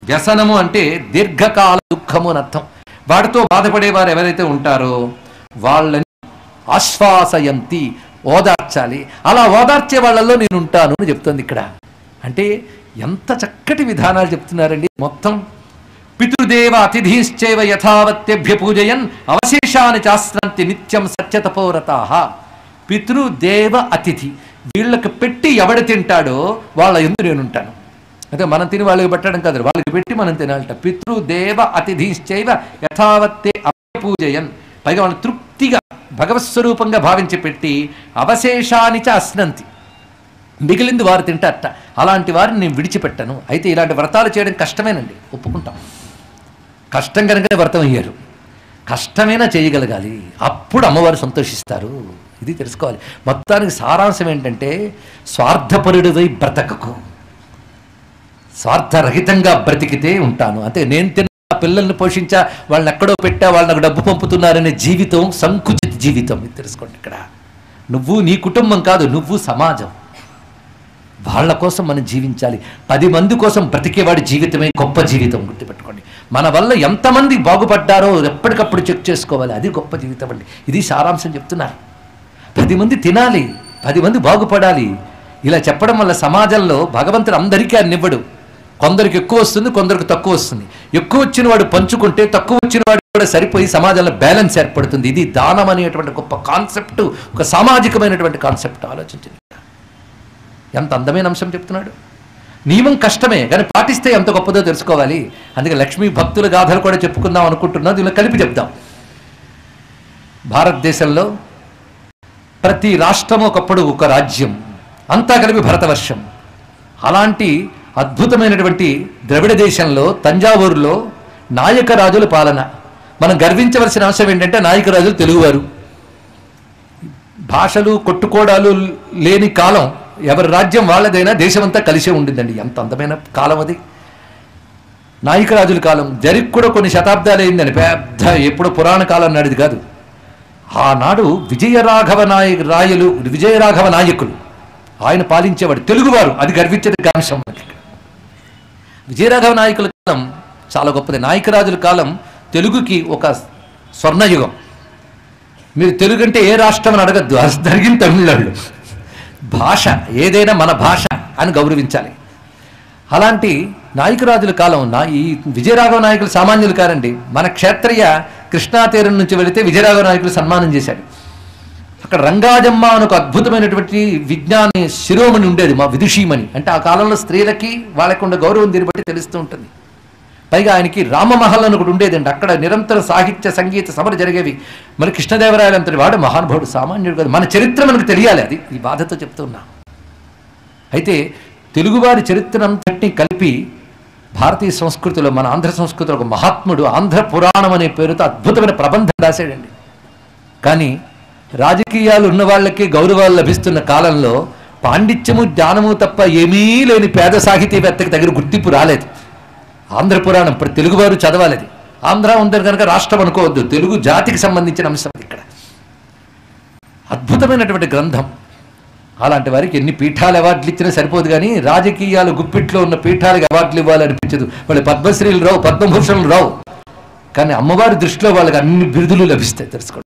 వ్యసనము అంటే దీర్ఘకాల దుఃఖము అని అర్థం వాటితో బాధపడేవారు ఎవరైతే ఉంటారో వాళ్ళని ఆశ్వాసయంతి ఓదార్చాలి అలా ఓదార్చే వాళ్ళల్లో నేను ఉంటాను అని చెప్తుంది ఇక్కడ అంటే ఎంత చక్కటి విధానాలు చెప్తున్నారండి మొత్తం పితృదేవ అతిథిశ్చైవ యథావత్యభ్య పూజయన్ అవశేషాన్ని చాస్త్రంతి నిత్యం సత్యతపోరతా పితృదేవ అతిథి వీళ్ళకి పెట్టి ఎవడు తింటాడో వాళ్ళ ఎందు నేనుంటాను అదే మనం తిని వాళ్ళకి పెట్టడం కాదు వాళ్ళకి పెట్టి మనం తినాలట పితృదేవ అతిథిశ్చైవ యథావత్తే పూజయన్ పైగా వాళ్ళు తృప్తిగా భగవత్ స్వరూపంగా భావించి పెట్టి అవశేషాన్ని చ అస్నంతి మిగిలింది వారు తింటారట అలాంటి వారిని నేను విడిచిపెట్టను అయితే ఇలాంటి వ్రతాలు చేయడం కష్టమేనండి ఒప్పుకుంటాం కష్టం కనుక వ్రతం అయ్యారు కష్టమైనా చేయగలగాలి అప్పుడు అమ్మవారు సంతోషిస్తారు ఇది తెలుసుకోవాలి మొత్తానికి సారాంశం ఏంటంటే స్వార్థపరుడివై బ్రతకకు స్వార్థరహితంగా బ్రతికితే ఉంటాను అంటే నేను తిన్న పిల్లల్ని పోషించా వాళ్ళని ఎక్కడో పెట్టా వాళ్ళు నాకు డబ్బు పంపుతున్నారనే జీవితం సంకుచిత జీవితం ఇది తెలుసుకోండి ఇక్కడ నువ్వు నీ కుటుంబం కాదు నువ్వు సమాజం వాళ్ళ కోసం మనం జీవించాలి పది మంది కోసం బ్రతికేవాడి జీవితమే గొప్ప జీవితం గుర్తుపెట్టుకోండి మన వల్ల ఎంతమంది బాగుపడ్డారో ఎప్పటికప్పుడు చెక్ చేసుకోవాలి అది గొప్ప జీవితం అండి ఇది సారాంశం చెప్తున్నారు పది మంది తినాలి పది మంది బాగుపడాలి ఇలా చెప్పడం వల్ల సమాజంలో భగవంతుడు అందరికీ అన్నివ్వడు కొందరికి ఎక్కువ వస్తుంది కొందరికి తక్కువ వస్తుంది ఎక్కువ వచ్చిన వాడు పంచుకుంటే తక్కువ వచ్చిన వాడు కూడా సరిపోయి సమాజంలో బ్యాలెన్స్ ఏర్పడుతుంది ఇది దానం అనేటువంటి గొప్ప కాన్సెప్ట్ ఒక సామాజికమైనటువంటి కాన్సెప్ట్ ఆలోచించింది ఎంత అందమైన అంశం చెప్తున్నాడు నియమం కష్టమే కానీ పాటిస్తే ఎంత గొప్పదో తెలుసుకోవాలి అందుకే లక్ష్మీ భక్తుల గాథలు కూడా చెప్పుకుందాం అనుకుంటున్నా దీనిలో కలిపి చెప్దాం భారతదేశంలో ప్రతి రాష్ట్రం ఒకప్పుడు ఒక రాజ్యం అంతా కలిపి భరతవర్షం అలాంటి అద్భుతమైనటువంటి ద్రవిడ దేశంలో తంజావూరులో నాయక రాజుల పాలన మనం గర్వించవలసిన అంశం ఏంటంటే నాయక రాజులు తెలుగువారు భాషలు కొట్టుకోడాలు లేని కాలం ఎవరి రాజ్యం వాళ్ళదైనా దేశమంతా కలిసే ఉండిందండి ఎంత అందమైన కాలం అది నాయకరాజుల కాలం జరిగి కూడా కొన్ని శతాబ్దాలు అయిందండి పెద్ద ఎప్పుడు పురాణ కాలం నాడిది కాదు ఆనాడు విజయరాఘవ నాయక రాయలు విజయరాఘవ నాయకులు ఆయన పాలించేవాడు తెలుగువారు అది గర్వించదగ్గ అంశం మనకి. విజయరాఘవ నాయకుల కాలం చాలా గొప్పది నాయకరాజుల కాలం తెలుగుకి ఒక స్వర్ణయుగం మీరు తెలుగు అంటే ఏ రాష్ట్రం అని అడగద్దు అది జరిగిన తమిళనాడు భాష ఏదైనా మన భాష అని గౌరవించాలి అలాంటి నాయకురాజుల కాలం నా ఈ విజయరాఘవ నాయకులు సామాన్యులు కారండి మన క్షేత్రయ్య కృష్ణా తీరం నుంచి వెళితే విజయరాఘవ నాయకులు సన్మానం చేశాడు అక్కడ రంగాజమ్మ అని ఒక అద్భుతమైనటువంటి విజ్ఞాని శిరోమణి ఉండేది మా విదుషీమణి అంటే ఆ కాలంలో స్త్రీలకి వాళ్ళకు ఉండే గౌరవం దీన్ని బట్టి తెలుస్తూ ఉంటుంది పైగా ఆయనకి రామమహల్ అని ఒకటి ఉండేదండి అక్కడ నిరంతర సాహిత్య సంగీత సభలు జరిగేవి మరి కృష్ణదేవరాయలు అంతటి వాడు మహానుభావుడు సామాన్యుడు కాదు మన చరిత్ర మనకు తెలియాలి అది ఈ బాధతో చెప్తున్నా అయితే తెలుగువారి చరిత్రనంతటినీ కలిపి భారతీయ సంస్కృతిలో మన ఆంధ్ర సంస్కృతిలో ఒక మహాత్ముడు ఆంధ్ర పురాణం అనే పేరుతో అద్భుతమైన ప్రబంధం రాశాడండి కానీ రాజకీయాలు ఉన్న వాళ్ళకి గౌరవాలు లభిస్తున్న కాలంలో పాండిత్యము జ్ఞానము తప్ప ఏమీ లేని పేద సాహితీవేత్తకి దగ్గర గుర్తింపు రాలేదు ఆంధ్ర పురాణం ఇప్పుడు తెలుగువారు చదవాలి అది ఆంధ్ర ఉందని కనుక రాష్ట్రం అనుకోవద్దు తెలుగు జాతికి సంబంధించిన అంశం అది ఇక్కడ అద్భుతమైనటువంటి గ్రంథం అలాంటి వారికి ఎన్ని పీఠాలు అవార్డులు ఇచ్చినా సరిపోదు కానీ రాజకీయాలు గుప్పిట్లో ఉన్న పీఠాలకు అవార్డులు ఇవ్వాలనిపించదు వాళ్ళు పద్మశ్రీలు రావు పద్మభూషణలు రావు కానీ అమ్మవారి దృష్టిలో వాళ్ళకి అన్ని బిరుదులు లభిస్తాయి తెలుసుకోండి